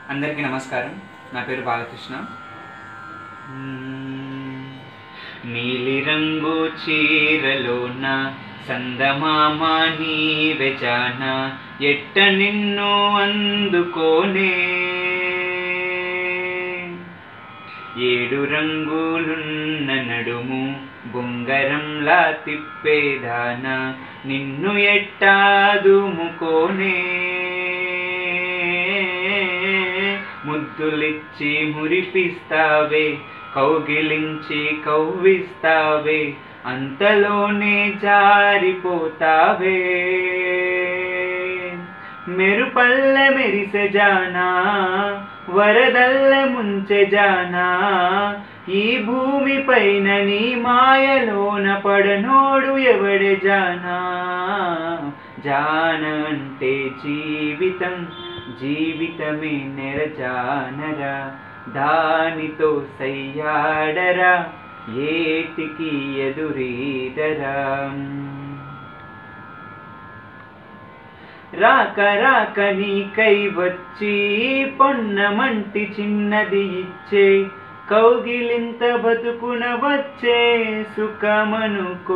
అందరికీ నమస్కారం నా పేరు బాలకృష్ణ మ్మ్. నీలిరంగు చీరలోన సందమామ నీవె జాన ఎట్ట నిన్ను అందుకోనే ఏడు రంగులున్న నడుము బొంగరంలా తిప్పేదాన నిన్ను ఎట్టాదుముకోనే ముద్దులిచ్చి మురిపిస్తావే కౌగిలించి కవ్విస్తావే అంతలోనే జారిపోతావే మెరుపల్లె మెరిసె జానా వరదల్లె ముంచె జానా ఈ భూమి పైన నీ మాయలోన పడనోడు ఎవడే జానా జాన అంటే జీవితం జీవితమే నెరజానరా దానితో సయ్యాడరా ఏటికి ఎదురీదరా రాక రాక నీకై వచ్చి పొన్నమంటి చిన్నది ఇచ్చే కౌగిలింత బతుకున వచ్చే సుఖమనుకో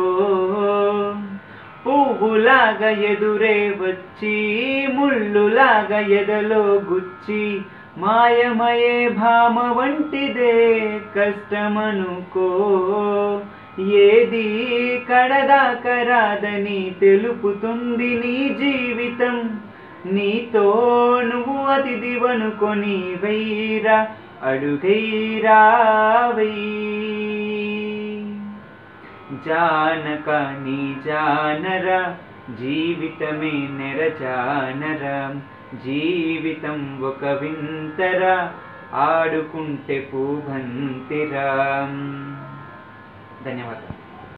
పువ్వులాగా ఎదురే వచ్చి ముళ్ళులాగా ఎదలో గుచ్చి మాయమయే భామ వంటిదే కష్టమనుకో ఏది కడదాక రాదని తెలుపుతుంది నీ జీవితం నీతో నువ్వు అతిథివనుకొని వైరా అడుగైరా జానక నీ జానరా జీవితమే నెరజానరా జీవితం ఒక వింతరా ఆడుకుంటే పూభంతిరా ధన్యవాదాలు